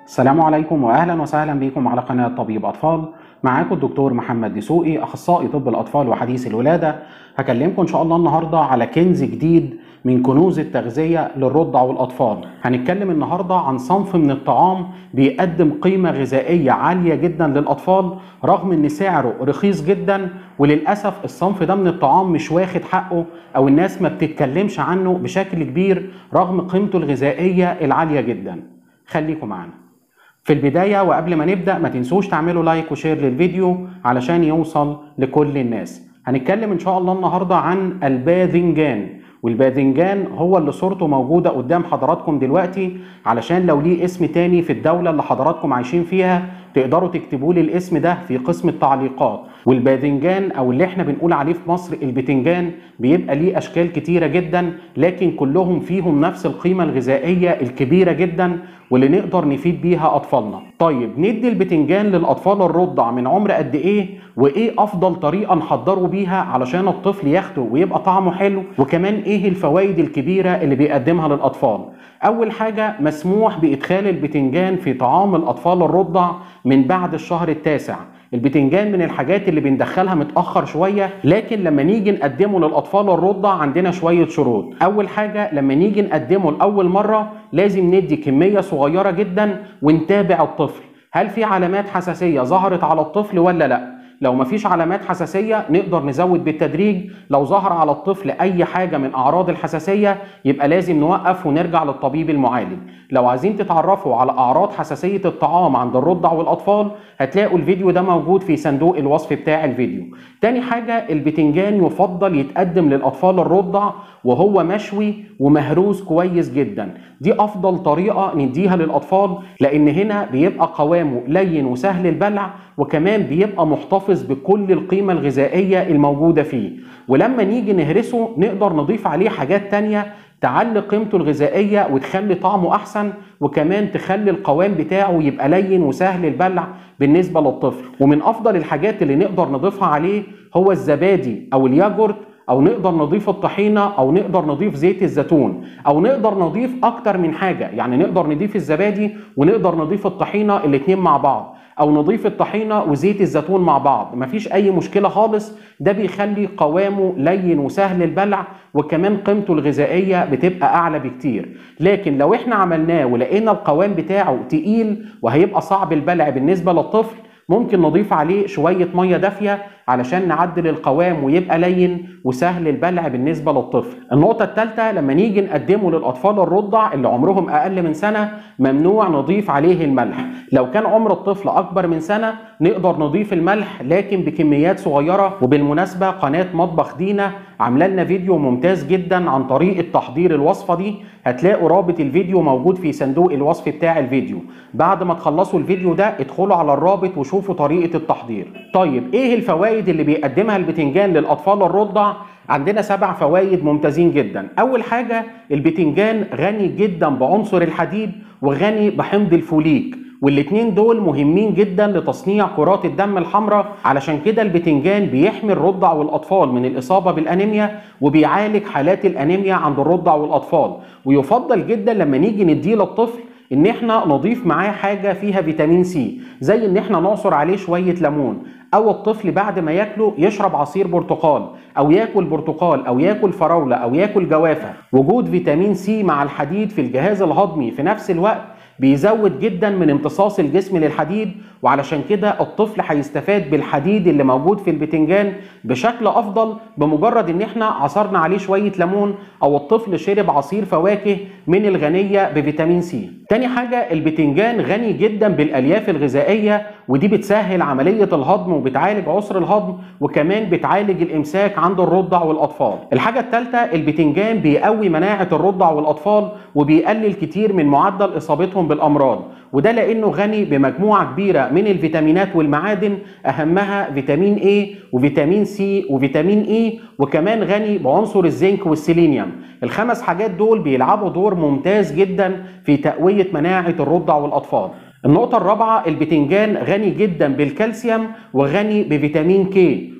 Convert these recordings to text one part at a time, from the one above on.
السلام عليكم واهلا وسهلا بكم على قناه طبيب اطفال معاكم الدكتور محمد دسوقي اخصائي طب الاطفال وحديث الولاده هكلمكم ان شاء الله النهارده على كنز جديد من كنوز التغذيه للرضع والاطفال هنتكلم النهارده عن صنف من الطعام بيقدم قيمه غذائيه عاليه جدا للاطفال رغم ان سعره رخيص جدا وللاسف الصنف ده من الطعام مش واخد حقه او الناس ما بتتكلمش عنه بشكل كبير رغم قيمته الغذائيه العاليه جدا خليكم معانا في البداية وقبل ما نبدأ ما تنسوش تعملوا لايك وشير للفيديو علشان يوصل لكل الناس هنتكلم ان شاء الله النهاردة عن الباذنجان والباذنجان هو اللي صورته موجودة قدام حضراتكم دلوقتي علشان لو ليه اسم تاني في الدولة اللي حضراتكم عايشين فيها تقدروا تكتبوا لي الاسم ده في قسم التعليقات والباذنجان او اللي احنا بنقول عليه في مصر البتنجان بيبقى ليه اشكال كتيره جدا لكن كلهم فيهم نفس القيمه الغذائيه الكبيره جدا واللي نقدر نفيد بيها اطفالنا طيب ندي البتنجان للاطفال الرضع من عمر قد ايه وايه افضل طريقه نحضره بيها علشان الطفل ياخده ويبقى طعمه حلو وكمان ايه الفوائد الكبيره اللي بيقدمها للاطفال اول حاجه مسموح بادخال البتنجان في طعام الاطفال الرضع من بعد الشهر التاسع البتنجان من الحاجات اللي بندخلها متاخر شويه لكن لما نيجي نقدمه للاطفال الرضع عندنا شويه شروط اول حاجه لما نيجي نقدمه لاول مره لازم ندي كميه صغيره جدا ونتابع الطفل هل في علامات حساسيه ظهرت على الطفل ولا لا لو مفيش علامات حساسيه نقدر نزود بالتدريج لو ظهر على الطفل اي حاجه من اعراض الحساسيه يبقى لازم نوقف ونرجع للطبيب المعالج لو عايزين تتعرفوا على اعراض حساسيه الطعام عند الرضع والاطفال هتلاقوا الفيديو ده موجود في صندوق الوصف بتاع الفيديو تاني حاجه البتنجان يفضل يتقدم للاطفال الرضع وهو مشوي ومهروس كويس جدا دي افضل طريقه نديها للاطفال لان هنا بيبقى قوامه لين وسهل البلع وكمان بيبقى محتفظ بكل القيمه الغذائيه الموجوده فيه ولما نيجي نهرسه نقدر نضيف عليه حاجات تانية تعلي قيمته الغذائيه وتخلي طعمه احسن وكمان تخلي القوام بتاعه يبقى لين وسهل البلع بالنسبه للطفل ومن افضل الحاجات اللي نقدر نضيفها عليه هو الزبادي او الياجورت او نقدر نضيف الطحينه او نقدر نضيف زيت الزيتون او نقدر نضيف اكتر من حاجه يعني نقدر نضيف الزبادي ونقدر نضيف الطحينه الاتنين مع بعض او نضيف الطحينه وزيت الزيتون مع بعض مفيش اي مشكله خالص ده بيخلي قوامه لين وسهل البلع وكمان قيمته الغذائيه بتبقى اعلى بكتير لكن لو احنا عملناه ولقينا القوام بتاعه تقيل وهيبقى صعب البلع بالنسبه للطفل ممكن نضيف عليه شويه ميه دافيه علشان نعدل القوام ويبقى لين وسهل البلع بالنسبه للطفل. النقطه الثالثه لما نيجي نقدمه للاطفال الرضع اللي عمرهم اقل من سنه ممنوع نضيف عليه الملح. لو كان عمر الطفل اكبر من سنه نقدر نضيف الملح لكن بكميات صغيره وبالمناسبه قناه مطبخ دينا عامله لنا فيديو ممتاز جدا عن طريقه تحضير الوصفه دي هتلاقوا رابط الفيديو موجود في صندوق الوصف بتاع الفيديو. بعد ما تخلصوا الفيديو ده ادخلوا على الرابط وشوفوا طريقه التحضير. طيب ايه الفوائد الفوائد اللي بيقدمها البتنجان للاطفال الرضع عندنا سبع فوائد ممتازين جدا اول حاجه البتنجان غني جدا بعنصر الحديد وغني بحمض الفوليك والاتنين دول مهمين جدا لتصنيع كرات الدم الحمراء علشان كده البتنجان بيحمي الرضع والاطفال من الاصابه بالانيميا وبيعالج حالات الانيميا عند الرضع والاطفال ويفضل جدا لما نيجي نديه للطفل ان احنا نضيف معاه حاجه فيها فيتامين سي زي ان احنا نعصر عليه شويه ليمون او الطفل بعد ما ياكله يشرب عصير برتقال او ياكل برتقال او ياكل فراوله او ياكل جوافه وجود فيتامين سي مع الحديد في الجهاز الهضمي في نفس الوقت بيزود جدا من امتصاص الجسم للحديد وعلشان كده الطفل هيستفاد بالحديد اللي موجود في البتنجان بشكل افضل بمجرد ان احنا عصرنا عليه شويه ليمون او الطفل شرب عصير فواكه من الغنيه بفيتامين سي. تاني حاجه البتنجان غني جدا بالالياف الغذائيه ودي بتسهل عمليه الهضم وبتعالج عسر الهضم وكمان بتعالج الامساك عند الرضع والاطفال. الحاجه الثالثه البتنجان بيقوي مناعه الرضع والاطفال وبيقلل كتير من معدل اصابتهم بالامراض وده لانه غني بمجموعه كبيره من الفيتامينات والمعادن اهمها فيتامين A وفيتامين C وفيتامين E وكمان غني بعنصر الزنك والسيلينيوم الخمس حاجات دول بيلعبوا دور ممتاز جدا في تقويه مناعه الرضع والاطفال النقطة الرابعة البتنجان غني جدا بالكالسيوم وغني بفيتامين كي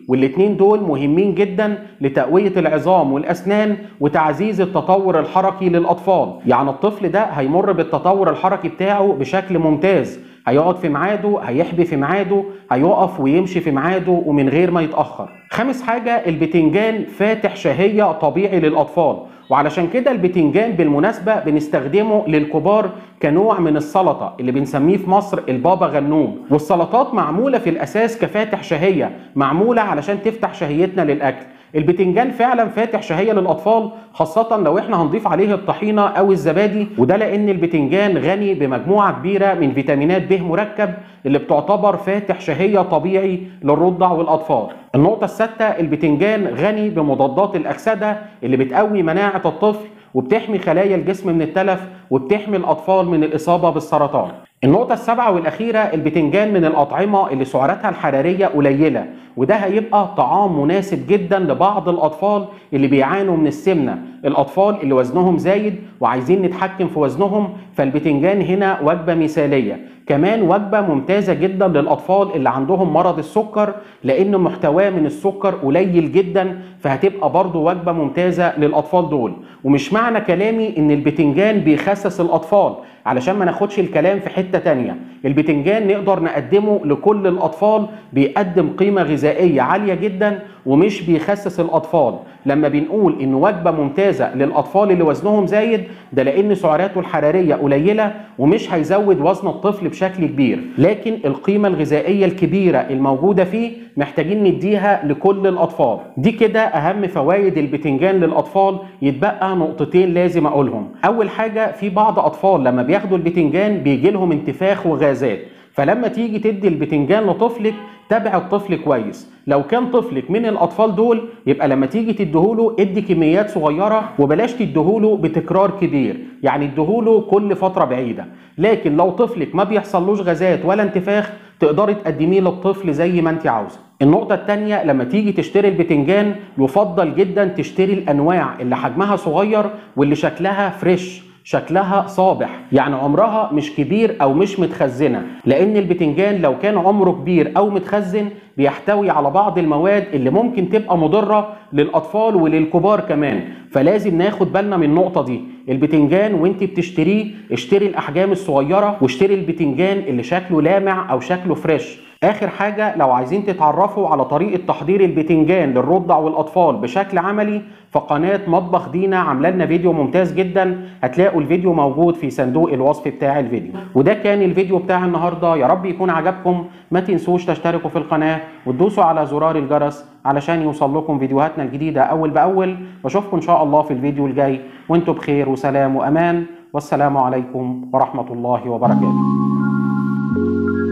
والاتنين دول مهمين جدا لتقوية العظام والأسنان وتعزيز التطور الحركي للأطفال يعني الطفل ده هيمر بالتطور الحركي بتاعه بشكل ممتاز هيقعد في ميعاده هيحبي في ميعاده هيقف ويمشي في ميعاده ومن غير ما يتأخر خامس حاجة البتنجان فاتح شهية طبيعي للأطفال وعلشان كده البتنجان بالمناسبة بنستخدمه للكبار كنوع من السلطة اللي بنسميه في مصر البابا غنوم والسلطات معمولة في الأساس كفاتح شهية معمولة علشان تفتح شهيتنا للأكل البتنجان فعلا فاتح شهيه للاطفال خاصه لو احنا هنضيف عليه الطحينه او الزبادي وده لان البتنجان غني بمجموعه كبيره من فيتامينات ب مركب اللي بتعتبر فاتح شهيه طبيعي للرضع والاطفال النقطه السادسه البتنجان غني بمضادات الاكسده اللي بتقوي مناعه الطفل وبتحمي خلايا الجسم من التلف وبتحمي الاطفال من الاصابه بالسرطان النقطة السابعة والأخيرة البتنجان من الأطعمة اللي سعراتها الحرارية قليلة وده هيبقى طعام مناسب جدا لبعض الأطفال اللي بيعانوا من السمنة الأطفال اللي وزنهم زايد وعايزين نتحكم في وزنهم فالبتنجان هنا وجبة مثالية كمان وجبة ممتازة جدا للأطفال اللي عندهم مرض السكر لأن محتواه من السكر قليل جدا فهتبقى برضو وجبة ممتازة للأطفال دول ومش معنى كلامي إن البتنجان بيخسس الأطفال علشان ما ناخدش الكلام في حتة تانية البتنجان نقدر نقدمه لكل الأطفال بيقدم قيمة غذائية عالية جدا ومش بيخسس الأطفال لما بنقول إن وجبة ممتازة للأطفال اللي وزنهم زايد ده لأن سعراته الحرارية قليلة ومش هيزود وزن الطفل بشكل كبير لكن القيمة الغذائية الكبيرة الموجودة فيه محتاجين نديها لكل الأطفال دي كده أهم فوائد البتنجان للأطفال يتبقى نقطتين لازم أقولهم أول حاجة في بعض أطفال لما بياخدوا البتنجان بيجي لهم انتفاخ وغازات فلما تيجي تدي البتنجان لطفلك تابع الطفل كويس لو كان طفلك من الاطفال دول يبقى لما تيجي تديهوله ادي كميات صغيره وبلاش تديهوله بتكرار كبير يعني اديهوله كل فتره بعيده لكن لو طفلك ما بيحصلوش غازات ولا انتفاخ تقدري تقدميه للطفل زي ما انت عاوزه النقطة التانية لما تيجي تشتري البتنجان يفضل جدا تشتري الأنواع اللي حجمها صغير واللي شكلها فريش شكلها صابح يعني عمرها مش كبير او مش متخزنه لان البتنجان لو كان عمره كبير او متخزن بيحتوي على بعض المواد اللي ممكن تبقى مضره للاطفال وللكبار كمان فلازم ناخد بالنا من النقطه دي البتنجان وانت بتشتريه اشتري الاحجام الصغيره واشتري البتنجان اللي شكله لامع او شكله فريش اخر حاجه لو عايزين تتعرفوا على طريقه تحضير البتنجان للرضع والاطفال بشكل عملي فقناه مطبخ دينا عامله لنا فيديو ممتاز جدا هتلاقوا الفيديو موجود في صندوق الوصف بتاع الفيديو وده كان الفيديو بتاع النهارده يا رب يكون عجبكم ما تنسوش تشتركوا في القناه وتدوسوا على زرار الجرس علشان يوصل لكم فيديوهاتنا الجديده اول باول واشوفكم ان شاء الله في الفيديو الجاي وانتم بخير وسلام وامان والسلام عليكم ورحمه الله وبركاته